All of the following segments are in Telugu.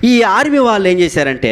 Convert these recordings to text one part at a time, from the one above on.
ఈ ఆర్మీ వాళ్ళు ఏం చేశారంటే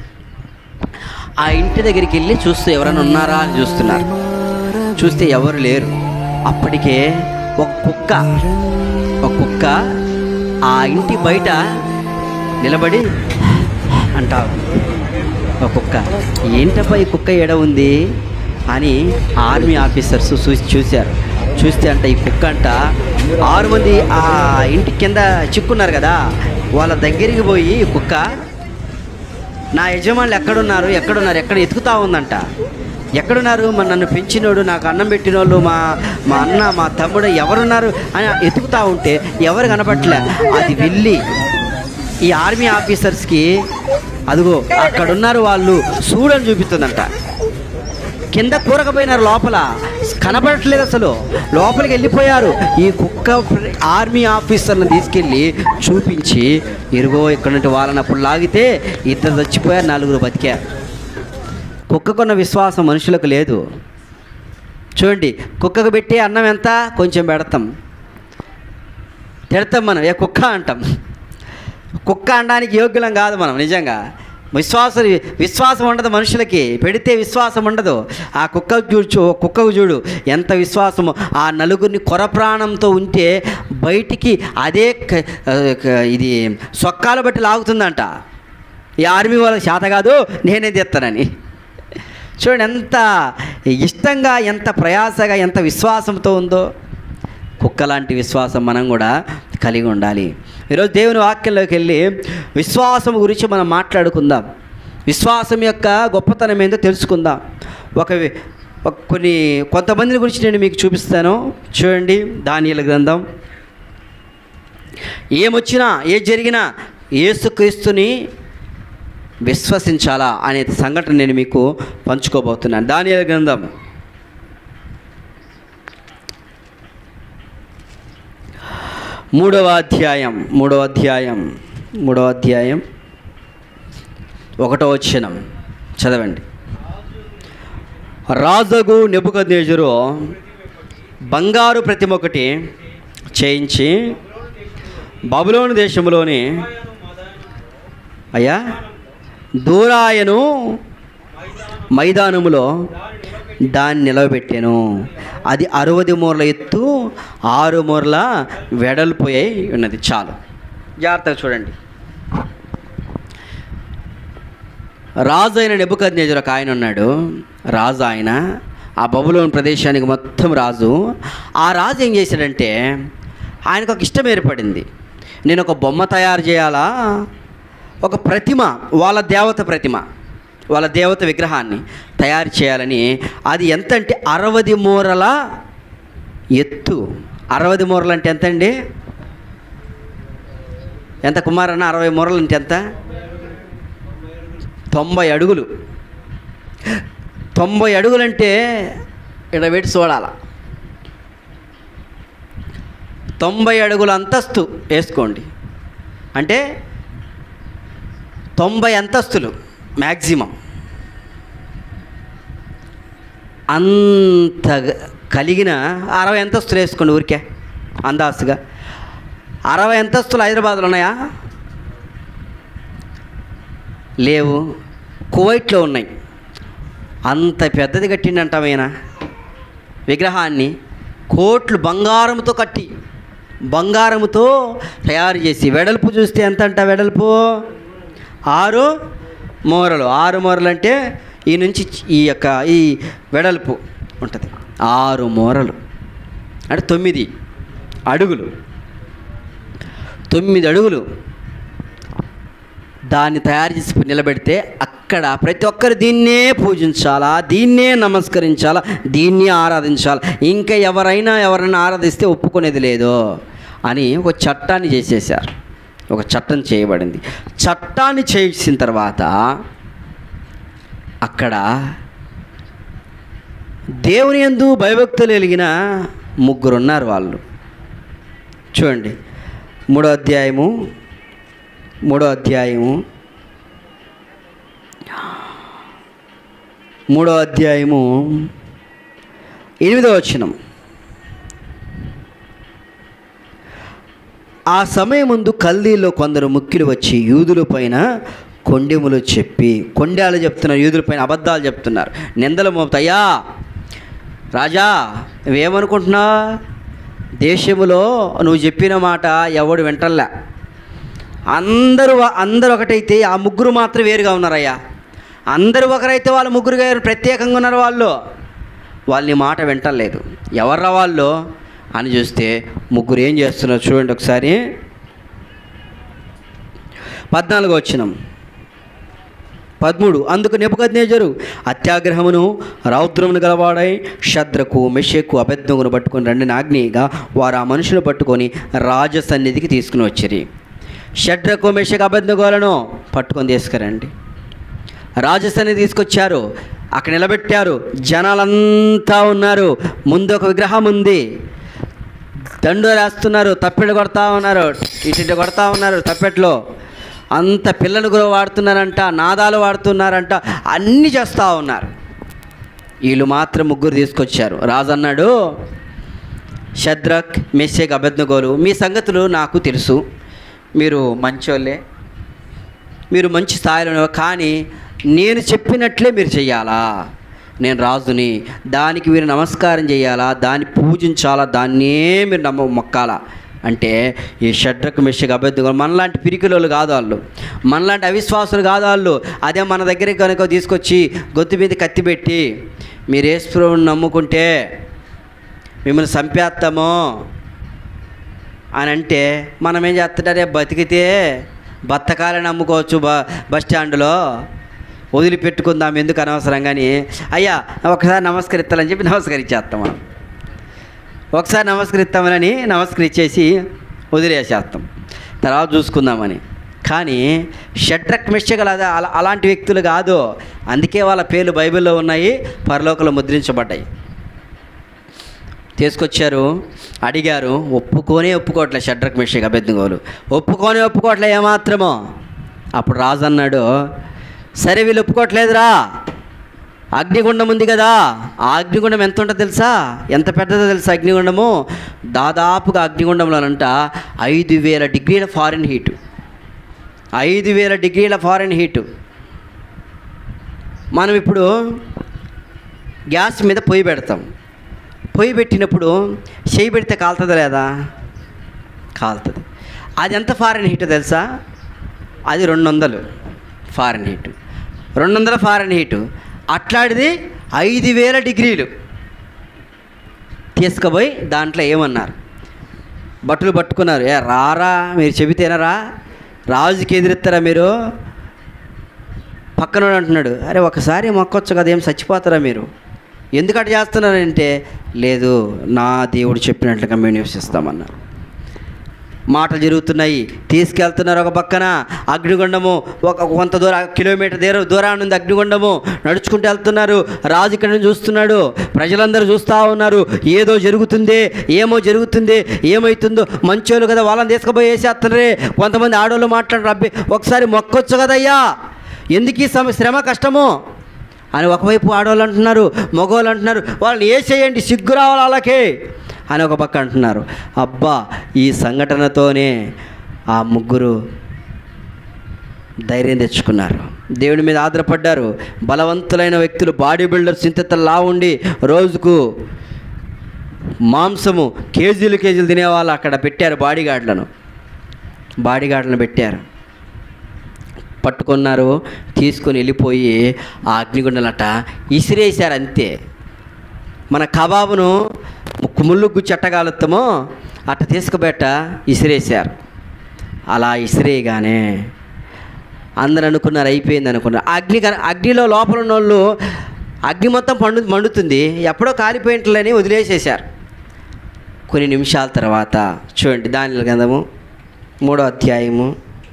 ఆ ఇంటి దగ్గరికి వెళ్ళి చూస్తూ ఎవరైనా ఉన్నారా అని చూస్తున్నారు చూస్తే ఎవరు లేరు అప్పటికే ఒక కుక్క ఒక కుక్క ఆ ఇంటి బయట నిలబడి అంటావు ఒక కుక్క ఏంటప్పా ఈ కుక్క ఎడ ఉంది అని ఆర్మీ ఆఫీసర్స్ చూసి చూశారు చూస్తే అంట ఈ కుక్క అంట ఆరు మంది ఆ ఇంటి కింద చిక్కున్నారు కదా వాళ్ళ దగ్గరికి పోయి ఈ కుక్క నా యజమానులు ఎక్కడున్నారు ఎక్కడున్నారు ఎక్కడ ఎతుకుతా ఉందంట ఎక్కడున్నారు మన నన్ను పెంచినోడు నాకు అన్నం పెట్టినోళ్ళు మా మా అన్న మా తమ్ముడు ఎవరున్నారు అని ఎతుకుతా ఉంటే ఎవరు కనపట్లే అది వెళ్ళి ఈ ఆర్మీ ఆఫీసర్స్కి అదిగో అక్కడున్నారు వాళ్ళు చూడని చూపిస్తుందంట కింద కూరకపోయినారు లోపల కనపడట్లేదు అసలు లోపలికి వెళ్ళిపోయారు ఈ కుక్క ఆర్మీ ఆఫీసర్ని తీసుకెళ్ళి చూపించి ఇరుగో ఇక్కడ నుండి వాళ్ళని అప్పుడు లాగితే ఇద్దరు చచ్చిపోయారు నలుగురు బతికారు కుక్కకున్న విశ్వాసం మనుషులకు లేదు చూడండి కుక్కకు పెట్టే అన్నం ఎంత కొంచెం పెడతాం తిడతాం మనం ఏ కుక్క అంటాం కుక్క అనడానికి యోగ్యులం కాదు మనం నిజంగా విశ్వాసం విశ్వాసం ఉండదు మనుషులకి పెడితే విశ్వాసం ఉండదు ఆ కుక్క చూచు కుక్కకు చూడు ఎంత విశ్వాసమో ఆ నలుగురిని కొర ప్రాణంతో ఉంటే బయటికి అదే క- ఆ, క- ఇది సొక్కాలు బట్టి లాగుతుందంట ఈ ఆర్మీ వాళ్ళకి చేత కాదు నేనే తెస్తానని చూడండి ఎంత ఇష్టంగా ఎంత ప్రయాసగా ఎంత విశ్వాసంతో ఉందో కుక్క లాంటి విశ్వాసం మనం కూడా కలిగి ఉండాలి ఈరోజు దేవుని వాక్యంలోకి వెళ్ళి విశ్వాసం గురించి మనం మాట్లాడుకుందాం విశ్వాసం యొక్క గొప్పతనం ఏందో తెలుసుకుందాం ఒక వి- ఒక కొన్ని కొంతమందిని గురించి నేను మీకు చూపిస్తాను చూడండి దానియల గ్రంథం ఏమొచ్చినా ఏ జరిగినా యేసుక్రీస్తుని విశ్వసించాలా అనే సంఘటన నేను మీకు పంచుకోబోతున్నాను దానియల గ్రంథం మూడవ అధ్యాయం మూడవ అధ్యాయం మూడవ అధ్యాయం ఒకటో వచనం చదవండి రాజగు నెబుకద్నేజరు బంగారు ప్రతిమ ఒకటి చేయించి బబులోను దేశంలోని అయ్యా దూరాయను మైదానములో దాన్ని నిలవబెట్టాను అది అరవది మూరల ఎత్తు ఆరు మూరల వెడల్పోయి ఉన్నది చాలు జాగ్రత్తగా చూడండి రాజు అయిన నెబుకద్నేజర్ ఒక ఆయన ఉన్నాడు రాజు ఆయన ఆ బబులోని ప్రదేశానికి మొత్తం రాజు ఆ రాజు ఏం చేశాడంటే ఆయనకు ఒక ఇష్టం ఏర్పడింది నేను ఒక బొమ్మ తయారు చేయాలా ఒక ప్రతిమ వాళ్ళ దేవత ప్రతిమ వాళ్ళ దేవత విగ్రహాన్ని తయారు చేయాలని అది ఎంత అంటే అరవది మూరల ఎత్తు అరవది మూరలు అంటే ఎంత అండి ఎంత కుమారన్న అరవై మూరలు అంటే ఎంత తొంభై అడుగులు తొంభై అడుగులంటే ఇక్కడ పెట్టి చూడాల తొంభై అడుగుల అంతస్తు వేసుకోండి అంటే తొంభై అంతస్తులు మ్యాక్సిమం అంత కలిగిన అరవై అంతస్తులు వేసుకోండి ఊరికే అందాస్తుగా అరవై అంతస్తులు హైదరాబాద్లో ఉన్నాయా లేవు కువైట్లో ఉన్నాయి అంత పెద్దది కట్టిండంటామైనా విగ్రహాన్ని కోట్లు బంగారంతో కట్టి బంగారముతో తయారు చేసి వెడల్పు చూస్తే ఎంత అంట వెడల్పు ఆరు మూరలు ఆరు మూరలు అంటే ఈ నుంచి ఈ యొక్క ఈ వెడల్పు ఉంటుంది ఆరు మూరలు అంటే తొమ్మిది అడుగులు తొమ్మిది అడుగులు దాన్ని తయారు చేసి నిలబెడితే అక్కడ ప్రతి ఒక్కరు దీన్నే పూజించాలా దీన్నే నమస్కరించాలా దీన్నే ఆరాధించాలా ఇంకా ఎవరైనా ఎవరైనా ఆరాధిస్తే ఒప్పుకునేది లేదు అని ఒక చట్టాన్ని చేసేసారు ఒక చట్టం చేయబడింది చట్టాన్ని చేసిన తర్వాత అక్కడ దేవుని ఎందు భయభక్తులు వెలిగిన ముగ్గురు ఉన్నారు వాళ్ళు చూడండి మూడో అధ్యాయము మూడో అధ్యాయము మూడో అధ్యాయము ఎనిమిదో వచనం ఆ సమయం ముందు కల్దీలో కొందరు ముఖ్యులు వచ్చి యూదుల పైన కొండెములు చెప్పి కొండాలు చెప్తున్నారు యూదుల పైన అబద్ధాలు చెప్తున్నారు నిందలు మోపుతాయా రాజా నువ్వేమనుకుంటున్నా దేశములో నువ్వు చెప్పిన మాట ఎవడు వింటల్లా అందరూ అందరూ ఒకటైతే ఆ ముగ్గురు మాత్రం వేరుగా ఉన్నారయ్యా అందరూ ఒకరైతే వాళ్ళు ముగ్గురు గారు ప్రత్యేకంగా ఉన్నారు వాళ్ళు వాళ్ళ నీ మాట వింటలేదు ఎవర్రా వాళ్ళు అని చూస్తే ముగ్గురు ఏం చేస్తున్నారు చూడండి ఒకసారి పద్నాలుగు వచ్చినాం పదమూడు అందుకు నెప్పుకద్నేజరు అత్యాగ్రహమును రౌద్రమును గలవాడై శద్రకు మెషకు అబద్ధమును పట్టుకొని రండి ఆజ్ఞగా వారు ఆ మనుషులు పట్టుకొని రాజ సన్నిధికి తీసుకుని వచ్చిరి షడ్రకు మెషకు అబద్ధగోలను పట్టుకొని తీసుకురండి రాజసన్ని తీసుకొచ్చారు అక్కడ నిలబెట్టారు జనాలంతా ఉన్నారు ముందు ఒక విగ్రహం ఉంది దండు రాస్తున్నారు తప్పెళ్ళు కొడతా ఉన్నారు ఇటు కొడతా ఉన్నారు తప్పెట్లో అంత పిల్లలు కూడా వాడుతున్నారంట నాదాలు వాడుతున్నారంట అన్నీ చేస్తూ ఉన్నారు వీళ్ళు మాత్రం ముగ్గురు తీసుకొచ్చారు రాజు అన్నాడు షద్రక్ మెస్సేక్ అబెద్నగోలు మీ సంగతులు నాకు తెలుసు మీరు మంచోళ్ళే మీరు మంచి స్థాయిలో ఉన్నారు. కానీ నేను చెప్పినట్లే మీరు చెయ్యాలా నేను రాజుని దానికి మీరు నమస్కారం చేయాలా దాన్ని పూజించాలా దాన్నే మీరు నమ్మ మొక్కాలా అంటే ఈ షడ్రకు మెషకు అభ్యర్థులు మనలాంటి పిరికిలోళ్ళు కాదు వాళ్ళు మనలాంటి అవిశ్వాసులు కాదు వాళ్ళు అదే మన దగ్గరికి కనుక తీసుకొచ్చి గొంతు మీద కత్తి పెట్టి మీరు యేసుప్రభుని నమ్ముకుంటే మిమ్మల్ని చంపేస్తాము అని అంటే మనం ఏం చేస్తుంటారే బతికితే బత్తకాలని నమ్ముకోవచ్చు బ బస్ స్టాండ్లో వదిలిపెట్టుకుందాం ఎందుకు అనవసరం కానీ అయ్యా ఒకసారి నమస్కరిస్తాలని చెప్పి నమస్కరించేస్తాం మనం ఒకసారి నమస్కరిస్తామని నమస్కరించేసి వదిలేసేస్తాం తర్వాత చూసుకుందామని కానీ షడ్రక్ మిషగల అలా అలాంటి వ్యక్తులు కాదు అందుకే వాళ్ళ పేర్లు బైబిల్లో ఉన్నాయి పరలోకంలో ముద్రించబడ్డాయి తీసుకొచ్చారు అడిగారు ఒప్పుకోనే ఒప్పుకోవట్లే షడ్రక్ మిషక్ అభ్యర్థిగోలు ఒప్పుకోనే ఒప్పుకోవట్లే ఏమాత్రమో అప్పుడు రాజు అన్నాడు సరే వీళ్ళు ఒప్పుకోవట్లేదురా అగ్నిగుండం ఉంది కదా ఆ అగ్నిగుండం ఎంత ఉంటుందో తెలుసా ఎంత పెద్దదో తెలుసా అగ్నిగుండము దాదాపుగా అగ్నిగుండంలోనంట ఐదు వేల డిగ్రీల ఫారిన్ హీటు ఐదు వేల డిగ్రీల ఫారిన్ హీటు మనం ఇప్పుడు గ్యాస్ మీద పొయ్యి పెడతాం పొయ్యి పెట్టినప్పుడు చేయి పెడితే కాలుతుందా లేదా కాలుతుంది అది ఎంత ఫారెన్ హీట్ తెలుసా అది రెండు వందలు ఫారెన్ హీటు రెండు వందల ఫారెన్ హీటు అట్లాంటిది ఐదు వేల డిగ్రీలు తీసుకుపోయి దాంట్లో ఏమన్నారు బట్టలు పట్టుకున్నారు ఏ రారా మీరు చెబితేనరా రాజుకి ఎదురెత్తారా మీరు పక్కనోడు అంటున్నాడు అరే ఒకసారి మొక్కొచ్చు కదా ఏం చచ్చిపోతారా మీరు ఎందుకు అటు చేస్తున్నారంటే లేదు నా దేవుడు చెప్పినట్లుగా మేము నివసిస్తామన్నారు మాటలు జరుగుతున్నాయి తీసుకెళ్తున్నారు ఒక పక్కన అగ్నిగుండము ఒక కొంత దూరం కిలోమీటర్ దూరం దూరాన్ని ఉంది అగ్నిగుండము నడుచుకుంటూ వెళ్తున్నారు రాజు ఇక్కడ నుంచి చూస్తున్నాడు ప్రజలందరూ చూస్తూ ఉన్నారు ఏదో జరుగుతుంది ఏమో జరుగుతుంది ఏమవుతుందో మంచోళ్ళు కదా వాళ్ళని తీసుకుపోయి వేసేస్తున్నారే కొంతమంది ఆడవాళ్ళు మాట్లాడరు అబ్బి ఒకసారి మొక్కొచ్చు కదయ్యా ఎందుకు ఈ శ్రమ శ్రమ కష్టము అని ఒకవైపు ఆడవాళ్ళు అంటున్నారు మగవాళ్ళు అంటున్నారు వాళ్ళని ఏ చేయండి సిగ్గు రావాలి వాళ్ళకే అని ఒక పక్క అంటున్నారు అబ్బా ఈ సంఘటనతోనే ఆ ముగ్గురు ధైర్యం తెచ్చుకున్నారు దేవుని మీద ఆధారపడ్డారు బలవంతులైన వ్యక్తులు బాడీ బిల్డర్స్ ఇంత లా ఉండి రోజుకు మాంసము కేజీలు కేజీలు తినేవాళ్ళు అక్కడ పెట్టారు బాడీగార్డ్లను బాడీగార్డ్లను పెట్టారు పట్టుకున్నారు తీసుకొని వెళ్ళిపోయి ఆ అగ్నిగుండలట ఇసిరేశారు అంతే మన కబాబును ముళ్ళు చెట్టగాలుతామో అట్ట తీసుకుబెట్ట ఇసిరేశారు అలా ఇసిరేయగానే అందరు అనుకున్నారు అయిపోయింది అనుకున్నారు అగ్ని కన- అగ్నిలో లోపల ఉన్న వాళ్ళు అగ్ని మొత్తం పండు మండుతుంది ఎప్పుడో కాలిపోయినట్లని వదిలేసేశారు కొన్ని నిమిషాల తర్వాత చూడండి దాని గంధము మూడో అధ్యాయము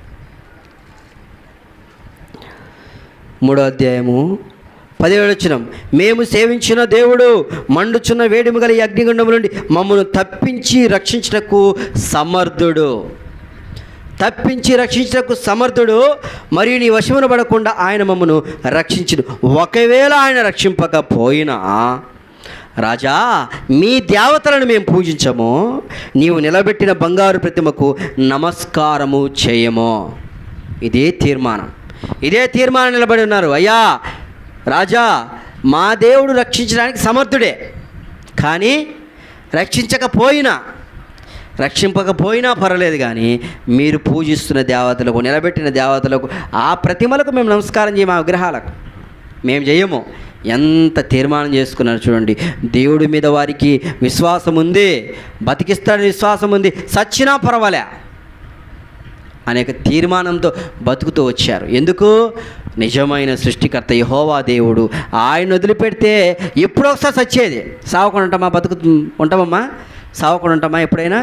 మూడో అధ్యాయము పదిహేడు వచ్చినం మేము సేవించిన దేవుడు మండుచున్న వేడిమి గల ఈ అగ్నిగుండము నుండి మమ్మను తప్పించి రక్షించటకు సమర్థుడు తప్పించి రక్షించటకు సమర్థుడు మరియు నీ వశమున పడకుండా ఆయన మమ్మను రక్షించుడు ఒకవేళ ఆయన రక్షింపకపోయినా రాజా మీ దేవతలను మేము పూజించము నీవు నిలబెట్టిన బంగారు ప్రతిమకు నమస్కారము చేయము ఇదే తీర్మానం ఇదే తీర్మానం నిలబడి ఉన్నారు అయ్యా రాజా మా దేవుడు రక్షించడానికి సమర్థుడే కానీ రక్షించకపోయినా రక్షింపకపోయినా పర్వాలేదు కానీ మీరు పూజిస్తున్న దేవతలకు నిలబెట్టిన దేవతలకు ఆ ప్రతిమలకు మేము నమస్కారం చేయము ఆ విగ్రహాలకు మేము చేయము ఎంత తీర్మానం చేసుకున్నారు చూడండి దేవుడి మీద వారికి విశ్వాసం ఉంది బతికిస్తాడని విశ్వాసం ఉంది సచ్చినా పర్వాలే అనేక తీర్మానంతో బతుకుతూ వచ్చారు ఎందుకు నిజమైన సృష్టికర్త యహోవా దేవుడు ఆయన వదిలిపెడితే ఎప్పుడో ఒకసారి సచ్చేది సావకుండా ఉంటామా బతుకు ఉంటామమ్మా సావకుండా ఉంటామా ఎప్పుడైనా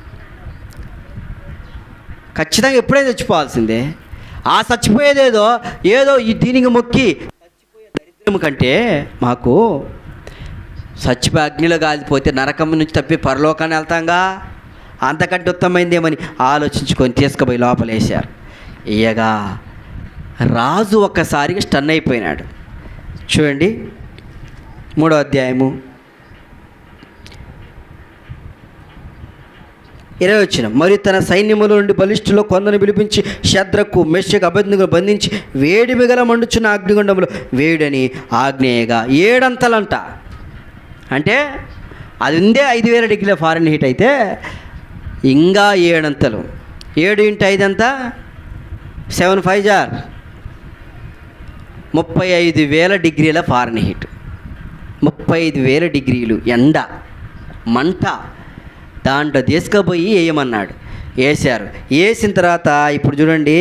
ఖచ్చితంగా ఎప్పుడైనా చచ్చిపోవాల్సిందే ఆ చచ్చిపోయేదేదో ఏదో ఈ దీనికి మొక్కి చచ్చిపోయే దరిద్రం కంటే మాకు చచ్చిపోయి అగ్నిలో కాలిపోతే నరకం నుంచి తప్పి పరలోకాన్ని వెళ్తాంగా అంతకంటే ఉత్తమైందేమని ఆలోచించుకొని తీసుకుపోయి లోపలేశారు ఇయ్యగా రాజు ఒక్కసారిగా స్టన్ అయిపోయినాడు చూడండి మూడో అధ్యాయము ఇరవై వచ్చిన మరియు తన సైన్యముల నుండి బలిష్ఠులో కొందరు పిలిపించి శద్రకు మెషకు అభ్యర్థులు బంధించి వేడి మిగల మండుచున్న అగ్నిగుండంలో వేడని ఆగ్నేయగా ఏడంతలంట అంటే అది ఉందే ఐదు వేల డిగ్రీల ఫారెన్ హీట్ అయితే ఇంకా ఏడంతలు ఏడు ఇంటి ఐదు ఎంత సెవెన్ ఫైవ్ జార్ ముప్పై ఐదు వేల డిగ్రీల ఫారెన్ హీట్ ముప్పై ఐదు వేల డిగ్రీలు ఎండ మంట దాంట్లో తీసుకుపోయి వేయమన్నాడు వేశారు వేసిన తర్వాత ఇప్పుడు చూడండి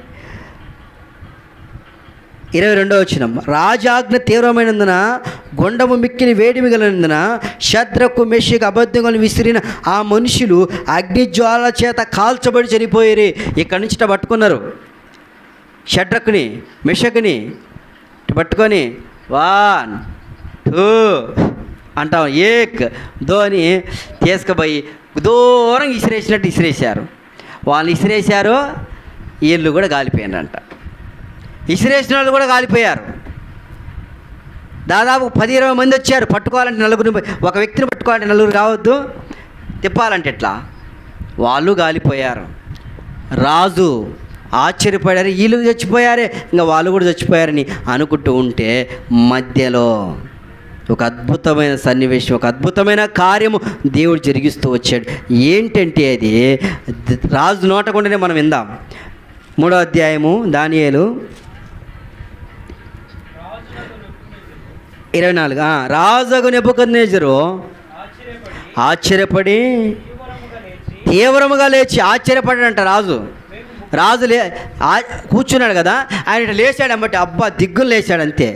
ఇరవై రెండో వచ్చిన రాజాజ్ఞ తీవ్రమైనందున గొండము మిక్కిని వేడి మిగలినందున శద్రకు మెషికి అబద్ధంగా విసిరిన ఆ మనుషులు అగ్నిజ్వాల చేత కాల్చబడి చనిపోయారు ఇక్కడి నుంచి ఇట్ట పట్టుకున్నారు షడ్రకుని మెషకుని ఇట్ట పట్టుకొని వన్ టూ అంటాం ఏక్ దో అని తీసుకుపోయి దూరం ఇసిరేసినట్టు ఇసిరేశారు వాళ్ళు ఇసిరేశారు వీళ్ళు కూడా గాలిపోయినారంట ఇసిరేసిన వాళ్ళు కూడా కాలిపోయారు దాదాపు పది ఇరవై మంది వచ్చారు పట్టుకోవాలంటే నలుగురిని ఒక వ్యక్తిని పట్టుకోవాలంటే నలుగురు కావద్దు తిప్పాలంటే ఎట్లా వాళ్ళు గాలిపోయారు రాజు ఆశ్చర్యపడారు వీళ్ళు చచ్చిపోయారే ఇంకా వాళ్ళు కూడా చచ్చిపోయారని అనుకుంటూ ఉంటే మధ్యలో ఒక అద్భుతమైన సన్నివేశం ఒక అద్భుతమైన కార్యము దేవుడు జరిగిస్తూ వచ్చాడు ఏంటంటే అది ద- రాజు నోటకుండానే మనం విందాం మూడో అధ్యాయము దానియేలు ఇరవై నాలుగు ఆ, రాజుగు నెబుకద్నేజరు ఆశ్చర్యపడి తీవ్రముగా లేచి ఆశ్చర్యపడాడంట రాజు రాజు లే ఆ- కూర్చున్నాడు కదా ఆయన ఇట్లా లేచాడు అమ్మటి అబ్బా దిగ్గులు లేచాడు అంతే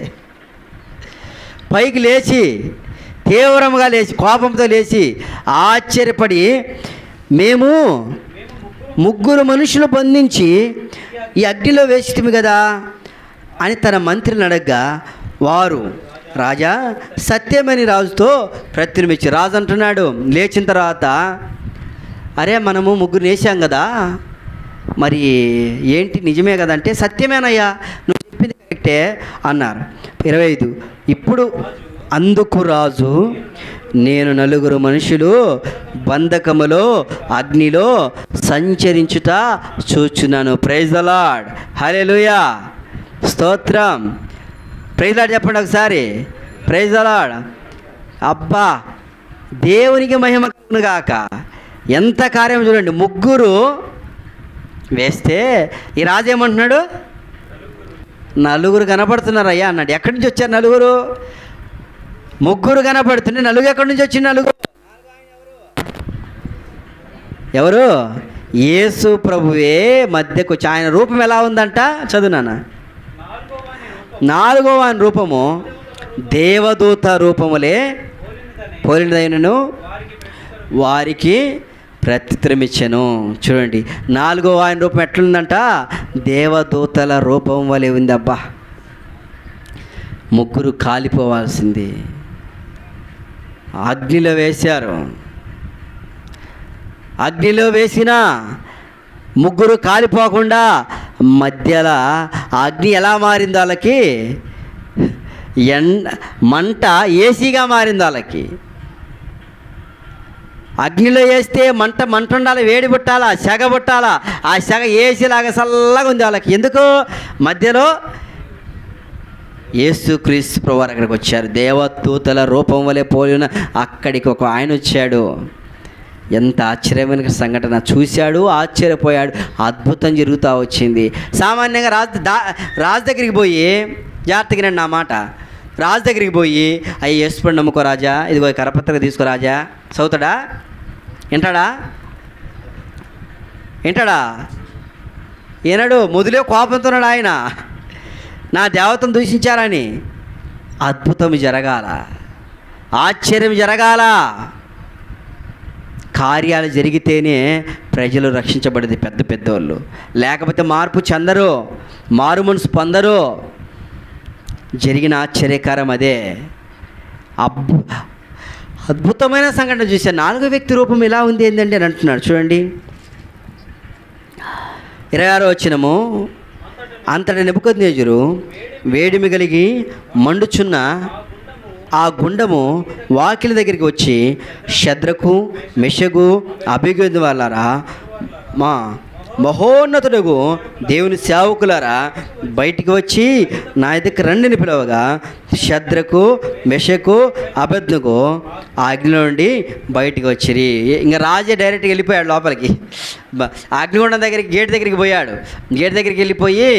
పైకి లేచి తీవ్రంగా లేచి కోపంతో లేచి ఆశ్చర్యపడి మేము ముగ్గురు మనుషులు బంధించి ఈ అగ్నిలో వేసిటిమి కదా అని తన మంత్రిని అడగ్గా వారు రాజా సత్యమని రాజుతో ప్రత్యుమిచ్చి రాజు అంటున్నాడు లేచిన తర్వాత అరే మనము ముగ్గురు వేసాం కదా మరి ఏంటి నిజమే కదా అంటే సత్యమేనయ్యా నువ్వు చెప్పింది కరెక్టే అన్నారు ఇరవై ఐదు ఇప్పుడు అందుకు రాజు నేను నలుగురు మనుషులు బంధకములో అగ్నిలో సంచరించుట చూచున్నాను ప్రైజ్ అలాడ్ హలెలుయా స్తోత్రం ప్రైజ్ లాడ్ చెప్పండి ఒకసారి ప్రైజ్ అలాడ్ అబ్బా దేవునికి మహిమ కలుగును గాక ఎంత కార్యం చూడండి ముగ్గురు వేస్తే ఈ రాజు ఏమంటున్నాడు నలుగురు కనపడుతున్నారు అయ్యా అన్నాడు ఎక్కడి నుంచి వచ్చారు నలుగురు ముగ్గురు కనపడుతుంటే నలుగురు ఎక్కడి నుంచి వచ్చింది నలుగురు ఎవరు యేసు ప్రభువే మధ్యకు వచ్చి ఆయన రూపం ఎలా ఉందంట చదువు నాన్న నాలుగో ఆయన రూపము దేవదూత రూపములే పోలినదైనను వారికి ప్రత్యుత్తరమిచ్చాను చూడండి నాలుగో ఆయన రూపం ఎట్లుందంట దేవదూతల రూపం వలె ఉంది అబ్బా ముగ్గురు కాలిపోవాల్సింది అగ్నిలో వేశారు అగ్నిలో వేసిన ముగ్గురు కాలిపోకుండా మధ్యలో ఆ అగ్ని ఎలా మారింది వాళ్ళకి ఎండ మంట ఏసీగా మారింది వాళ్ళకి అగ్నిలో వేస్తే మంట మంట ఉండాలి వేడి పుట్టాలా సెగ పుట్టాలా ఆ సెగ ఏసీలాగా చల్లగా ఉంది వాళ్ళకి ఎందుకు మధ్యలో యేసుక్రీస్తు ప్రభువారు అక్కడికి వచ్చారు దేవదూతల రూపం వలె పోలిన అక్కడికి ఒక ఆయన వచ్చాడు ఎంత ఆశ్చర్యమైన సంఘటన చూశాడు ఆశ్చర్యపోయాడు అద్భుతం జరుగుతూ వచ్చింది సామాన్యంగా రాజు దా రాజు దగ్గరికి పోయి జాగ్రత్తగా రండి నా మాట రాజు దగ్గరికి పోయి అయ్యి యేసుపడి నమ్ముకో రాజా ఇదిగో ఈ కరపత్రిక తీసుకో రాజా చదువుతాడా వింటాడా వింటాడా ఈనాడు మొదలే కోపంతున్నాడు ఆయన నా దేవతను దూషించారని అద్భుతం జరగాల ఆశ్చర్యం జరగాల కార్యాలు జరిగితేనే ప్రజలు రక్షించబడేది పెద్ద పెద్దోళ్ళు లేకపోతే మార్పు చెందరు మారు మనసు పొందరు జరిగిన ఆశ్చర్యకారం అదే అబ్బు అద్భుతమైన సంఘటన చూశాను నాలుగో వ్యక్తి రూపం ఎలా ఉంది ఏంటంటే అని అంటున్నాడు చూడండి ఇరవై ఆరో వచ్చినము అంతటి నెప్పుకొద్నేజురు వేడిమి కలిగి మండుచున్న ఆ గుండము వాకిలి దగ్గరికి వచ్చి శద్రకు మెషగు అభిగృద్ధి వాళ్ళారా మా మహోన్నతుడుగు దేవుని సేవకులారా బయటికి వచ్చి నా దగ్గర రండిని పిలవగా శద్రకు మెషకు అబద్ధకు ఆ అగ్నిలో నుండి బయటికి వచ్చిరి ఇంకా రాజే డైరెక్ట్గా వెళ్ళిపోయాడు లోపలికి బ- ఆ అగ్నిగుండం దగ్గరికి గేట్ దగ్గరికి పోయాడు గేట్ దగ్గరికి వెళ్ళిపోయి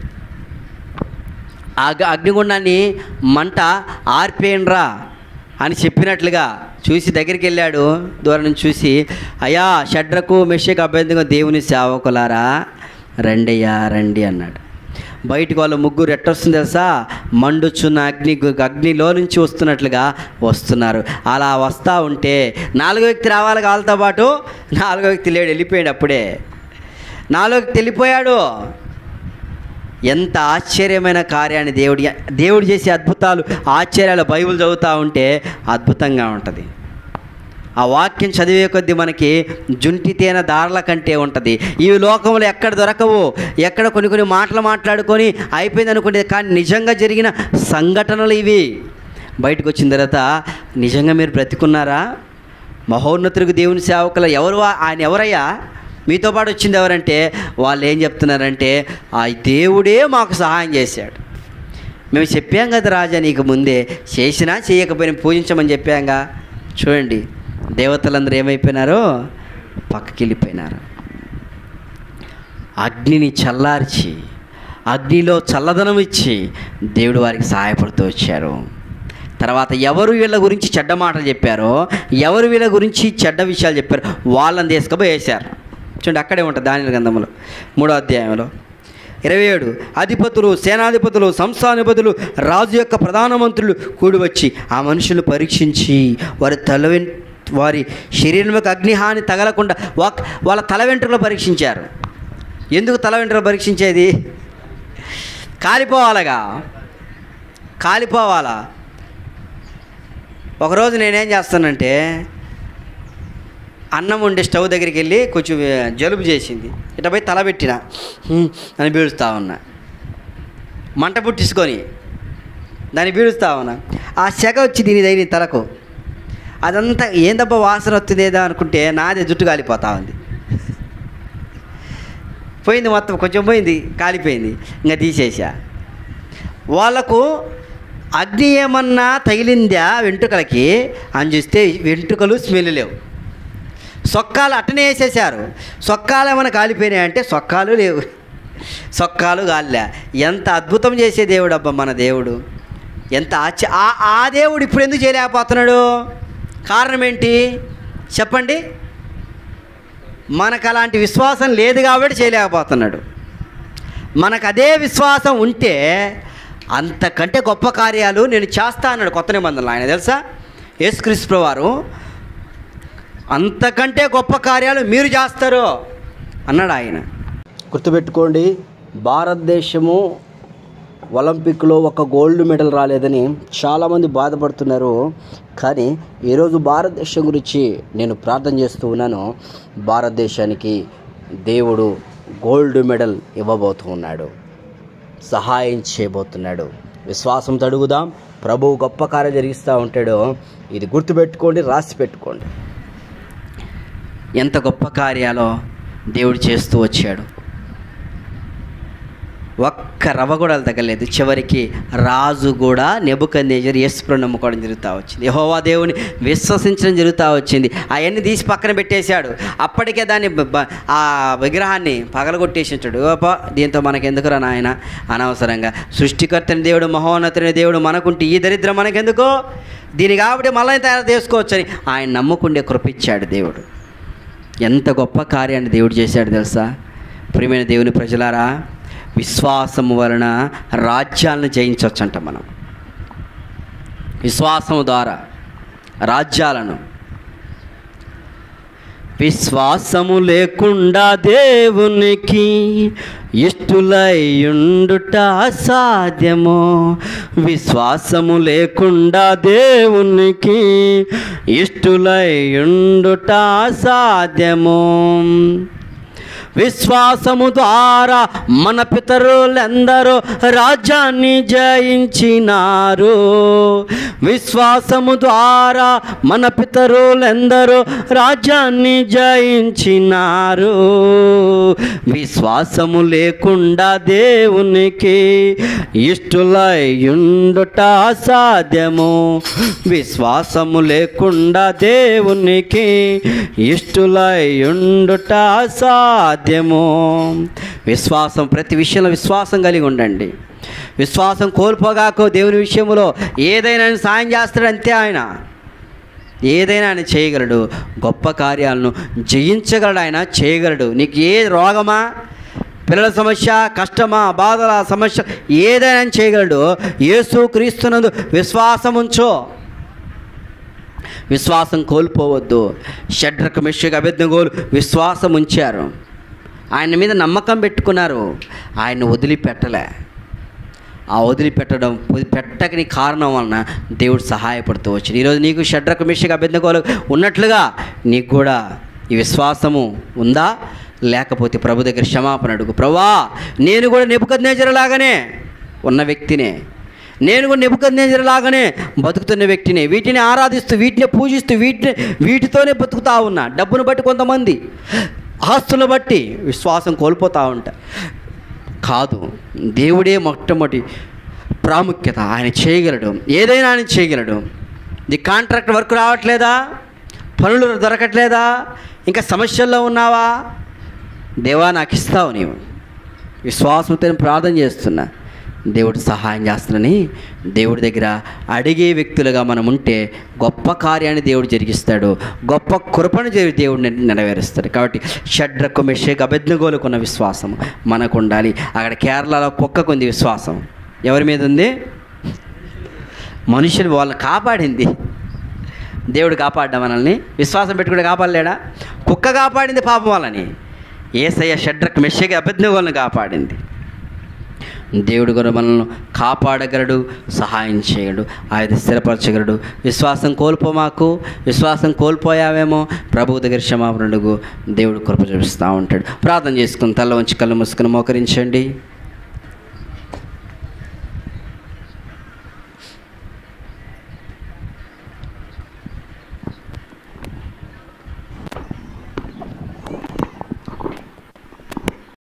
ఆ అగ్- అగ్నిగుండాన్ని మంట ఆర్పేయండ్రా అని చెప్పినట్లుగా చూసి దగ్గరికి వెళ్ళాడు దూరం నుంచి చూసి అయ్యా షడ్రకు మెషక్ అభ్యర్థంగా దేవుని సేవకులారా రండయ్యా రండి అన్నాడు బయటికి వాళ్ళు ముగ్గురు ఎట్టొస్తుంది తెలుసా మండుచున్న అగ్ని అగ్నిలో నుంచి వస్తున్నట్లుగా వస్తున్నారు అలా వస్తూ ఉంటే నాలుగో వ్యక్తి రావాలి వాళ్ళతో పాటు నాలుగో వ్యక్తి లేడు వెళ్ళిపోయాడు అప్పుడే నాలుగో వ్యక్తి వెళ్ళిపోయాడు ఎంత ఆశ్చర్యమైన కార్యాన్ని దేవుడి దేవుడు చేసే అద్భుతాలు ఆశ్చర్యాలు బైబిల్ చదువుతూ ఉంటే అద్భుతంగా ఉంటుంది ఆ వాక్యం చదివే కొద్దీ మనకి జుంటి తేన దారుల కంటే ఉంటుంది ఈ లోకంలో ఎక్కడ దొరకవు ఎక్కడ కొన్ని కొన్ని మాటలు మాట్లాడుకొని అయిపోయింది అనుకుంటే కానీ నిజంగా జరిగిన సంఘటనలు ఇవి బయటకు వచ్చిన తర్వాత నిజంగా మీరు బ్రతికున్నారా మహోన్నతులకు దేవుని సేవకులు ఎవరు వా- ఆయన ఎవరయ్యా మీతో పాటు వచ్చింది ఎవరంటే వాళ్ళు ఏం చెప్తున్నారంటే ఆ దేవుడే మాకు సహాయం చేశాడు మేము చెప్పాం కదా రాజా నీకు ముందే చేసినా చేయకపోయినా పూజించమని చెప్పాంగా చూడండి దేవతలందరూ ఏమైపోయినారో పక్కకి వెళ్ళిపోయినారు అగ్నిని చల్లార్చి అగ్నిలో చల్లదనం ఇచ్చి దేవుడు వారికి సహాయపడుతూ వచ్చారు తర్వాత ఎవరు వీళ్ళ గురించి చెడ్డ మాటలు చెప్పారో ఎవరు వీళ్ళ గురించి చెడ్డ విషయాలు చెప్పారో వాళ్ళని తీసుకుపోయి వేశారు చూడండి అక్కడే ఉంటుంది దాని గంధములో మూడో అధ్యాయంలో ఇరవై ఏడు అధిపతులు సేనాధిపతులు సంస్థాధిపతులు రాజు యొక్క ప్రధానమంత్రులు కూడి వచ్చి ఆ మనుషులు పరీక్షించి వారి తల వెం వారి శరీరంలోకి అగ్నిహాని తగలకుండా వా- వాళ్ళ తల వెంట్రుకలు పరీక్షించారు ఎందుకు తల వెంట్రుకలు పరీక్షించేది కాలిపోవాలగా కాలిపోవాలా ఒకరోజు నేనేం చేస్తానంటే అన్నం వండే స్టవ్ దగ్గరికి వెళ్ళి కొంచెం జలుబు చేసింది ఇట్లా పోయి తల పెట్టిన "హ్మ్" అని పీడుస్తా ఉన్నా మంట పుట్టించుకొని దాన్ని పీడుస్తా ఉన్నా ఆ సెగ వచ్చి దీని దగ్గర తలకు అదంతా ఏందబ్బా వాసన వస్తుంది ఏదో అనుకుంటే నాదే జుట్టు కాలిపోతా ఉంది పోయింది మొత్తం కొంచెం పోయింది కాలిపోయింది ఇంకా తీసేసా వాళ్ళకు అగ్ని ఏమన్నా తగిలిందా వెంట్రుకలకి అని చూస్తే వెంట్రుకలు స్మెల్ లేవు సొక్కాలు అట్టనే వేసేసారు సొక్కాలు ఏమైనా కాలిపోయినాయి అంటే సొక్కాలు లేవు సొక్కాలు గాలిలే ఎంత అద్భుతం చేసే దేవుడు అబ్బా మన దేవుడు ఎంత ఆశ్చ ఆ ఆ దేవుడు ఇప్పుడు ఎందుకు చేయలేకపోతున్నాడు కారణం ఏంటి చెప్పండి మనకు అలాంటి విశ్వాసం లేదు కాబట్టి చేయలేకపోతున్నాడు మనకు అదే విశ్వాసం ఉంటే అంతకంటే గొప్ప కార్యాలు నేను చేస్తా అన్నాడు కొత్త నిబంధనలు ఆయన తెలుసా యేసుక్రీస్తు వారు అంతకంటే గొప్ప కార్యాలు మీరు చేస్తారు అన్నాడు ఆయన గుర్తుపెట్టుకోండి భారతదేశము ఒలింపిక్లో ఒక గోల్డ్ మెడల్ రాలేదని చాలామంది బాధపడుతున్నారు కానీ ఈరోజు భారతదేశం గురించి నేను ప్రార్థన చేస్తూ ఉన్నాను భారతదేశానికి దేవుడు గోల్డ్ మెడల్ ఇవ్వబోతూ ఉన్నాడు సహాయం చేయబోతున్నాడు విశ్వాసంతో అడుగుదాం ప్రభువు గొప్ప కార్యం జరిగిస్తూ ఉంటాడో ఇది గుర్తుపెట్టుకోండి రాసి పెట్టుకోండి ఎంత గొప్ప కార్యాలో దేవుడు చేస్తూ వచ్చాడు ఒక్క రవ్వ కూడా తగ్గలేదు చివరికి రాజు కూడా నెబుకన్నేజర్ యేసుప్రభు నమ్ముకోవడం జరుగుతూ వచ్చింది యెహోవా దేవుని విశ్వసించడం జరుగుతూ వచ్చింది అవన్నీ తీసి పక్కన పెట్టేశాడు అప్పటికే దాన్ని బ- బ- ఆ విగ్రహాన్ని పగలగొట్టేసి ఉంటాడు ఓపా దీంతో మనకెందుకురా నాయన అనవసరంగా సృష్టికర్తని దేవుడు మహోన్నతుని దేవుడు మనకుంటే ఈ దరిద్రం మనకెందుకు దీని కాబట్టి మళ్ళీ తయారు చేసుకోవచ్చని ఆయన నమ్ముకుండే కృపించాడు దేవుడు ఎంత గొప్ప కార్యాన్ని దేవుడు చేశాడు తెలుసా ప్రియమైన దేవుని ప్రజలారా విశ్వాసము వలన రాజ్యాలను జయించవచ్చంట మనం విశ్వాసము ద్వారా రాజ్యాలను విశ్వాసము లేకుండా దేవునికి ఇష్టులయ్యుండుట అసాధ్యము విశ్వాసము లేకుండా దేవునికి ఇష్టులయ్యుండుట అసాధ్యము విశ్వాసము ద్వారా మన పితరులందరూ రాజ్యాన్ని జయించినారు విశ్వాసము ద్వారా మన పితరులందరూ రాజ్యాన్ని జయించినారు విశ్వాసము లేకుండా దేవునికి ఇష్టులయ్యుండుట అసాధ్యము విశ్వాసము లేకుండా దేవునికి ఇష్టులయ్యుండుట అసాధ్యము విశ్వాసం ప్రతి విషయంలో విశ్వాసం కలిగి ఉండండి విశ్వాసం కోల్పోగాకో దేవుని విషయంలో ఏదైనా ఆయన సాయం చేస్తాడు అంతే ఆయన ఏదైనా ఆయన చేయగలడు గొప్ప కార్యాలను జయించగలడు ఆయన చేయగలడు నీకు ఏ రోగమా పిల్లల సమస్య కష్టమా బాధల సమస్య ఏదైనా ఆయన చేయగలడు యేసు క్రీస్తునందు విశ్వాసం ఉంచో విశ్వాసం కోల్పోవద్దు షడ్రక మిషక్ అభిజ్ఞగోలు విశ్వాసం ఉంచారు ఆయన మీద నమ్మకం పెట్టుకున్నారు ఆయన వదిలిపెట్టలే ఆ వదిలిపెట్టడం పెట్టకని కారణం వలన దేవుడు సహాయపడుతూ వచ్చింది ఈరోజు నీకు షడ్రక మిషక్ అభిజ్ఞగోలు ఉన్నట్లుగా నీకు కూడా ఈ విశ్వాసము ఉందా లేకపోతే ప్రభు దగ్గర క్షమాపణ అడుగు ప్రభా నేను కూడా నెప్పుకొద్నేజరలాగానే ఉన్న వ్యక్తినే నేను కూడా నెప్పుకొద్నేజరలాగానే బతుకుతున్న వ్యక్తినే వీటిని ఆరాధిస్తూ వీటిని పూజిస్తూ వీటిని వీటితోనే బతుకుతా ఉన్నా డబ్బును బట్టి కొంతమంది ఆస్తులను బట్టి విశ్వాసం కోల్పోతూ ఉంటా కాదు దేవుడే మొట్టమొదటి ప్రాముఖ్యత ఆయన చేయగలడు ఏదైనా ఆయన చేయగలడు నీ కాంట్రాక్ట్ వర్క్ రావట్లేదా పనులు దొరకట్లేదా ఇంకా సమస్యల్లో ఉన్నావా దేవా నాకు ఇస్తావు నీవు విశ్వాసంతో నేను ప్రార్థన చేస్తున్నా దేవుడు సహాయం చేస్తున్నానని దేవుడి దగ్గర అడిగే వ్యక్తులుగా మనం ఉంటే గొప్ప కార్యాన్ని దేవుడు జరిగిస్తాడు గొప్ప కృపను జరి- దేవుడు నె- నెరవేరుస్తాడు కాబట్టి షడ్రకు మెషేక్ అభిజ్ఞగోలుకున్న విశ్వాసం మనకు ఉండాలి అక్కడ కేరళలో కుక్కకుంది విశ్వాసం ఎవరి మీద ఉంది మనుషులు వాళ్ళని కాపాడింది దేవుడు కాపాడ్డా మనల్ని విశ్వాసం పెట్టుకుంటే కాపాడలేడా కుక్క కాపాడింది పాపం వాళ్ళని ఏసయ్య షడ్రక్ మెషగా అభిజ్ఞగోలను కాపాడింది దేవుడు కూడా మనల్ని కాపాడగలడు సహాయం చేయగలడు ఆయన స్థిరపరచగలడు విశ్వాసం కోల్పోమాకు విశ్వాసం కోల్పోయావేమో ప్రభు దగ్గర క్షమాపణ అడుగు దేవుడు కృప చూపిస్తూ ఉంటాడు ప్రార్థన చేసుకుని తల్ల వంచి కళ్ళు మూసుకుని మోకరించండి